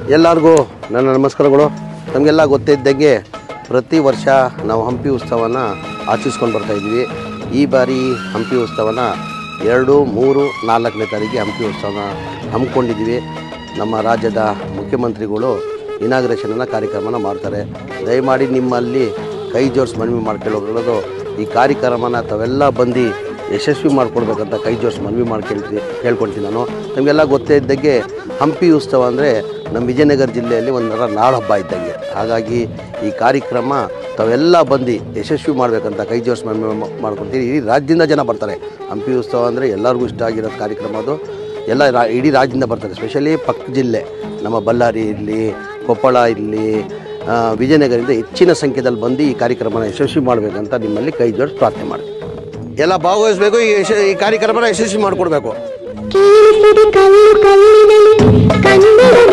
ಎಲ್ಲರಿಗೂ ನನ್ನ ನಮಸ್ಕಾರಗಳು ನಮಗೆಲ್ಲ ಗೊತ್ತಿದ್ದಂಗೆ ಪ್ರತಿ ವರ್ಷ ನಾವು ಹಂಪಿ ಉತ್ಸವನ ಆಚರಿಸ್ಕೊಂಡು ಬರ್ತಾ ಇದ್ವಿ ಈ ಬಾರಿ ಹಂಪಿ ಉತ್ಸವನ ಎರಡು ಮೂರು ನಾಲ್ಕನೇ ತಾರೀಕಿಗೆ ಹಂಪಿ ಉತ್ಸವನ ಹಮ್ಮಿಕೊಂಡಿದ್ದೀವಿ ನಮ್ಮ ರಾಜ್ಯದ ಮುಖ್ಯಮಂತ್ರಿಗಳು ಇನಾಗ್ರೇಷನ್ನ ಕಾರ್ಯಕ್ರಮನ ಮಾಡ್ತಾರೆ ದಯಮಾಡಿ ನಿಮ್ಮಲ್ಲಿ ಕೈ ಜೋಡಿಸಿ ಮನವಿ ಮಾಡ್ಕೊಳ್ಳೋದು ಈ ಕಾರ್ಯಕ್ರಮನ ತಾವೆಲ್ಲ ಬಂದು ಯಶಸ್ವಿ ಮಾಡ್ಕೊಡ್ಬೇಕಂತ ಕೈ ಜೋಡಿಸಿ ಮನವಿ ಮಾಡ್ಕೊಳ್ತೀನಿ ಕೇಳ್ಕೊಳ್ತೀನಿ ನಾನು ನಮಗೆಲ್ಲ ಗೊತ್ತೇ ಇದ್ದಂಗೆ ಹಂಪಿ ಉತ್ಸವ ಅಂದರೆ ನಮ್ಮ ವಿಜಯನಗರ ಜಿಲ್ಲೆಯಲ್ಲಿ ಒಂಥರ ನಾಡ ಹಬ್ಬ ಇದ್ದಂಗೆ ಹಾಗಾಗಿ ಈ ಕಾರ್ಯಕ್ರಮ ತಾವೆಲ್ಲ ಬಂದು ಯಶಸ್ವಿ ಮಾಡಬೇಕಂತ ಕೈ ಜೋಡಿಸಿ ಮನವಿ ಮಾಡ್ಕೊಳ್ತೀನಿ ಇಡೀ ರಾಜ್ಯದಿಂದ ಜನ ಬರ್ತಾರೆ ಹಂಪಿ ಉತ್ಸವ ಅಂದರೆ ಎಲ್ಲರಿಗೂ ಇಷ್ಟ ಆಗಿರೋ ಕಾರ್ಯಕ್ರಮ ಅದು ಎಲ್ಲ ರಾ ಇಡೀ ರಾಜ್ಯದಿಂದ ಬರ್ತಾರೆ ಸ್ಪೆಷಲಿ ಪಕ್ಕ ಜಿಲ್ಲೆ ನಮ್ಮ ಬಳ್ಳಾರಿ ಇರಲಿ ಕೊಪ್ಪಳ ಇರಲಿ ಆ, ವಿಜಯನಗರದಿಂದ ಹೆಚ್ಚಿನ ಸಂಖ್ಯೆಯಲ್ಲಿ ಬಂದು ಈ ಕಾರ್ಯಕ್ರಮನ ಯಶಸ್ವಿ ಮಾಡಬೇಕಂತ ನಿಮ್ಮಲ್ಲಿ ಕೈ ಜೋಡಿಸಿ ಪ್ರಾರ್ಥನೆ ಮಾಡ್ತೀನಿ ಎಲ್ಲ ಭಾಗವಹಿಸಬೇಕು ಈ ಯಶ ಈ ಕಾರ್ಯಕ್ರಮನ ಯಶಸ್ವಿ ಮಾಡಿಕೊಡ್ಬೇಕು ಕೇಸರಿ ಕಲ್ಲು ಕಲ್ಲಿನಲ್ಲಿ ಕನ್ನಡದ